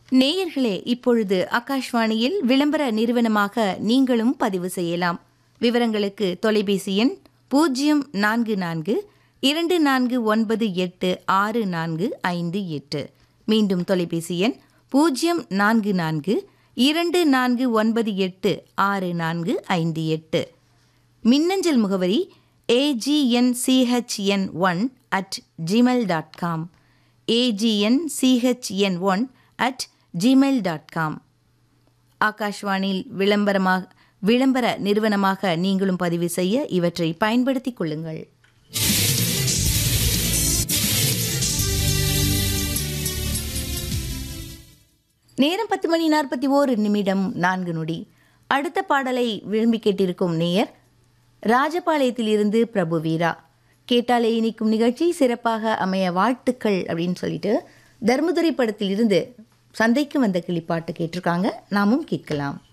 நேயர்களே இப்பொழுது ஆகாஷ்வாணியில் விளம்பர நிறுவனமாக நீங்களும் பதிவு செய்யலாம் விவரங்களுக்கு தொலைபேசி எண் பூஜ்ஜியம் நான்கு நான்கு இரண்டு நான்கு ஒன்பது எட்டு ஆறு நான்கு ஐந்து எட்டு மீண்டும் தொலைபேசி எண் பூஜ்ஜியம் நான்கு நான்கு இரண்டு நான்கு ஒன்பது எட்டு ஆறு நான்கு ஐந்து எட்டு மின்னஞ்சல் முகவரி AGNCHN one at Gmail dot com AGNCHN one at Gmail dot com ஆகாஷ்வாணியில் விளம்பரமாக விளம்பர நிறுவனமாக நீங்களும் பதிவு செய்ய இவற்றை பயன்படுத்திக் கொள்ளுங்கள் நேரம் பத்து மணி நாற்பத்தி ஓரு நிமிடம் நான்கு நொடி அடுத்த பாடலை விரும்பி கேட்டிருக்கும் நேயர் ராஜபாளையத்தில் இருந்து பிரபு வீரா கேட்டாலே இனிக்கும் நிகழ்ச்சி சிறப்பாக அமைய வாழ்த்துக்கள் அப்படின்னு சொல்லிட்டு தர்மதுரை படத்தில் இருந்து சந்தைக்கு வந்த கிளிப்பாட்டு கேட்டிருக்காங்க நாமும் கேட்கலாம்